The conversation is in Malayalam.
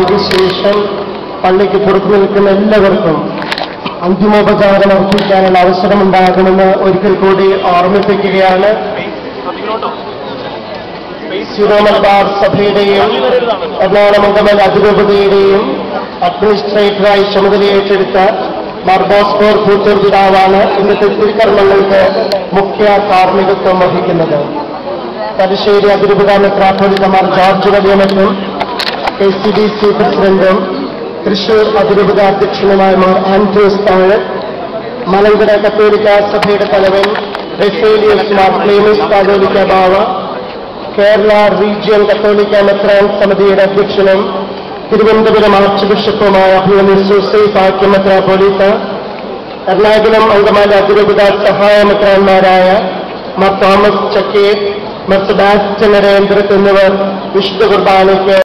കുർബാനയ്ക്ക് ശേഷം പള്ളിക്ക് പുറത്തു നിൽക്കുന്ന എല്ലാവർക്കും അന്തിമോപചാരം അർപ്പിക്കാനുള്ള അവസരമുണ്ടാകണമെന്ന് ഒരിക്കൽ കൂടി ഓർമ്മിപ്പിക്കുകയാണ് ശിരോമലബാർ സഭയുടെയും എറണാകുളം അങ്കമൽ അതിരൂപതയുടെയും അഡ്മിനിസ്ട്രേറ്ററായി ചുമതലയേറ്റെടുത്ത മർബോസ്കോർ പൂത്തൂർ പിതാവാണ് ഇന്നത്തെ തിരുക്കർമ്മങ്ങൾക്ക് മുഖ്യ കാർമ്മികത്വം വഹിക്കുന്നത് തലശ്ശേരി അതിരൂപത മെത്രാപ്പൊലിത്തമാർ ജോർജ് വലിയമറ്റും കെ സി ഡി സി പ്രസിഡന്റും തൃശൂർ അതിരൂപത അധ്യക്ഷനുമായ മാർ ആൻഡ്രൂസ് താഴ് മലങ്കര കത്തോലിക്ക സഭയുടെ തലവൻ റെഫേലിയസ് മാർ ക്ലീമിസ് കാതോലിക്ക ബാവ കേരള റീജിയൻ കത്തോലിക്ക മെത്രാൻ സമിതിയുടെ അധ്യക്ഷനും തിരുവനന്തപുരം ആർച്ച് ബിഷപ്പുമായ അഭിമന്യു സൂസൈസ് ആക്യ മെത്രാപോലീത്ത എറണാകുളം അങ്കമാലി അതിരൂപത സഹായ മെത്രാന്മാരായ മാർ തോമസ് ചക്കേർ മാർ സെബാസ്റ്റ്യൻ നരേന്ദ്രൻ എന്നിവർ വിശുദ്ധ കുർബാനയ്ക്ക്